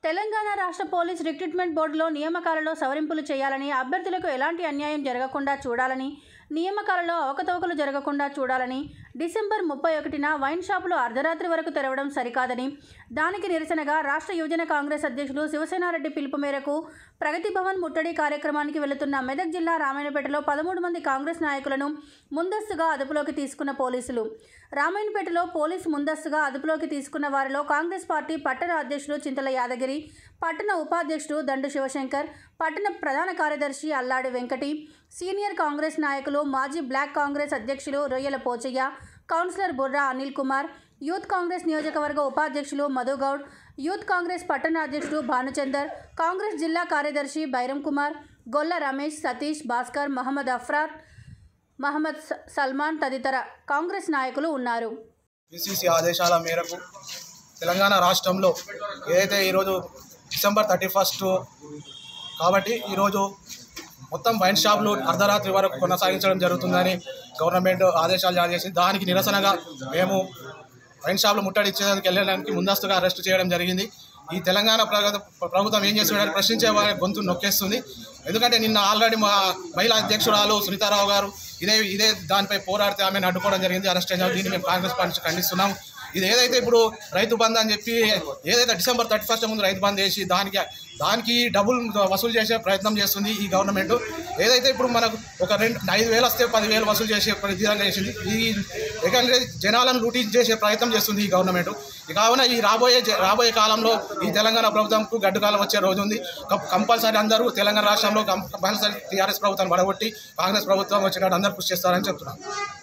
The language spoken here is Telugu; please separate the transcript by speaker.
Speaker 1: తెలంగాణ రాష్ట్ర పోలీస్ రిక్రూట్మెంట్ బోర్డులో నియామకాలలో సవరింపులు చేయాలని అభ్యర్థులకు ఎలాంటి అన్యాయం జరగకుండా చూడాలని నియామకాలలో అవకతవకలు జరగకుండా చూడాలని డిసెంబర్ ముప్పై ఒకటిన వైన్ షాపులు అర్ధరాత్రి వరకు తెరవడం సరికాదని దానికి నిరసనగా రాష్ట్ర యువజన కాంగ్రెస్ అధ్యక్షులు శివసేనారెడ్డి పిలుపు మేరకు ప్రగతి భవన్ ముట్టడి కార్యక్రమానికి వెళుతున్న మెదక్ జిల్లా రామాయణపేటలో పదమూడు మంది కాంగ్రెస్ నాయకులను ముందస్తుగా అదుపులోకి తీసుకున్న పోలీసులు రామాయణపేటలో పోలీసు ముందస్తుగా అదుపులోకి తీసుకున్న వారిలో కాంగ్రెస్ పార్టీ పట్టణ అధ్యక్షుడు చింతల యాదగిరి పట్టణ ఉపాధ్యక్షుడు దండు శివశంకర్ పట్టణ ప్రధాన కార్యదర్శి అల్లాడి వెంకటి సీనియర్ కాంగ్రెస్ నాయకులు మాజీ బ్లాక్ కాంగ్రెస్ అధ్యక్షులు రొయ్యల పోచయ్య కౌన్సిలర్ బుర్రా అనిల్ కుమార్ యూత్ కాంగ్రెస్ నియోజకవర్గ ఉపాధ్యక్షులు మధుగౌడ్ యూత్ కాంగ్రెస్ పట్టణ అధ్యక్షుడు భానుచందర్ కాంగ్రెస్ జిల్లా కార్యదర్శి బైరం కుమార్ గొల్ల రమేష్ సతీష్ భాస్కర్ మహమ్మద్ అఫ్రార్ మహమ్మద్ స- సల్మాన్ తదితర కాంగ్రెస్ నాయకులు ఉన్నారు
Speaker 2: పిసిసి ఆదేశాల మేరకు తెలంగాణ రాష్ట్రంలో ఏదైతే ఈరోజు డిసెంబర్ థర్టీ ఫస్ట్ కాబట్టి ఈరోజు మొత్తం వైన్ షాపులు అర్ధరాత్రి వరకు కొనసాగించడం జరుగుతుందని గవర్నమెంట్ ఆదేశాలు జారీ చేసింది దానికి నిరసనగా మేము వైన్ షాపులు ముట్టడిచ్చేందుకు వెళ్ళడానికి ముందస్తుగా అరెస్ట్ చేయడం జరిగింది ఈ తెలంగాణ ప్రగ- ప్రభుత్వం ఏం చేస్తున్నారని ప్రశ్నించే వారి గొంతు నొక్కేస్తుంది ఎందుకంటే నిన్న ఆల్రెడీ మా మహిళా అధ్యక్షురాలు సునీతారావు గారు ఇదే ఇదే దానిపై పోరాడితే ఆమెను అడ్డుకోవడం జరిగింది అరెస్ట్ అయిన దీన్ని మేము కాంగ్రెస్ పార్టీ నుంచి ఖండిస్తున్నాం ఇది ఏదైతే ఇప్పుడు రైతు బంద్ అని చెప్పి ఏదైతే డిసెంబర్ థర్టీ ఫస్ట్ ముందు రైతు బంద్ చేసి దానికి దానికి డబుల్ వసూలు చేసే ప్రయత్నం చేస్తుంది ఈ గవర్నమెంట్ ఏదైతే ఇప్పుడు మనకు ఒక రెండు ఐదు వేలు వస్తే పదివేలు వసూలు చేసే విధానం చేసింది ఈ ఎందుకంటే జనాలను లూటీ చేసే ప్రయత్నం చేస్తుంది ఈ గవర్నమెంట్ ఈ కావున ఈ రాబోయే జ- రాబోయే కాలంలో ఈ తెలంగాణ ప్రభుత్వంకు గడ్డు కాలం వచ్చే రోజు ఉంది కం- కంపల్సరీ అందరూ తెలంగాణ రాష్ట్రంలో కం- కంపల్సరీ టీఆర్ఎస్ ప్రభుత్వాన్ని పడగొట్టి కాంగ్రెస్ ప్రభుత్వం వచ్చినట్టు అందరూ కృషి చేస్తారని చెప్తున్నాను